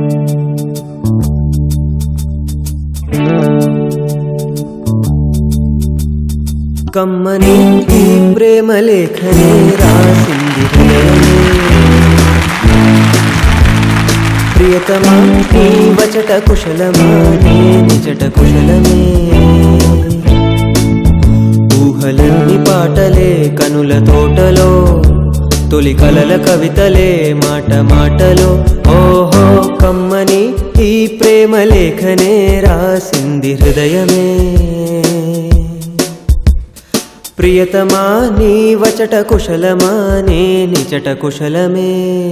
కమ్మని ఈ ప్రేమ లేఖనే రాసింది హృదయమే ప్రియతమా నీ వచట కుశలమా నీ నిజట కుశలమే ఊహలన్నీ పాటలే కనుల తోటలో తొలి కలల కవితలే మాట మాటలో ఓహో కమ్మని ఈ ప్రేమ లేఖనే రాసింది హృదయమే ప్రియతమా నీ వచట కుశలమా నే నిజట కుశలమే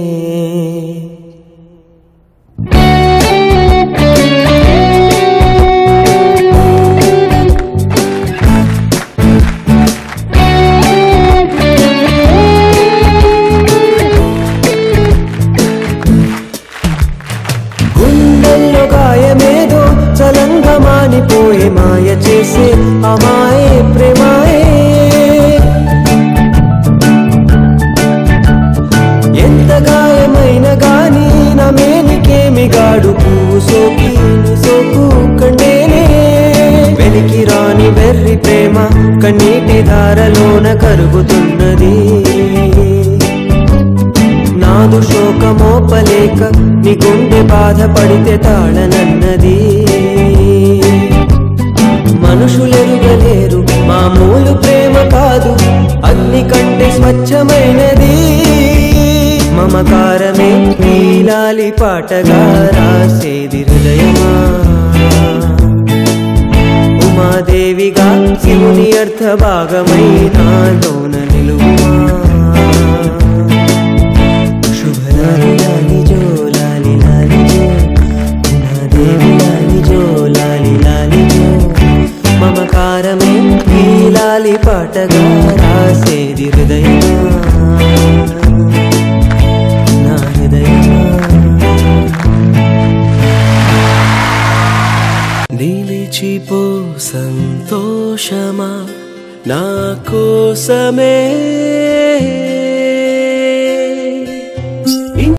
గుండెల్లో గాయమేదో చలంగా మానిపోయే మాయ చేసే అమాయే ప్రేమాయే ఎంత గాయమైన గాని నా మేనికేమి గాడు పువ్వు సోకి నీ సోకు కండేనే వెలికి రాని వెర్రి ప్రేమ కన్నీటి ధారలోన కరుగుతున్నది నాదు శోకమోపలేక నీ గుండె బాధపడితే తాళనన్నది మనుషులెరుగలేరు మామూలు ప్రేమ కాదు అగ్ని కంటే స్వచ్ఛమైనది మమకారమే నీలాలి పాటగా రాసేది హృదయమా ఉమాదేవిగా శివుని అర్థ భాగమై నాలోన నిలువుమా शुभ लाली लाली जो लाली लाली जो उमादेवी लाली जो लाली लाली जो మమకారమే ఈ లాలి పాటగా రాసేది హృదయమా నా హృదయమా నిలిచిపో సంతోషమా నా కోసమే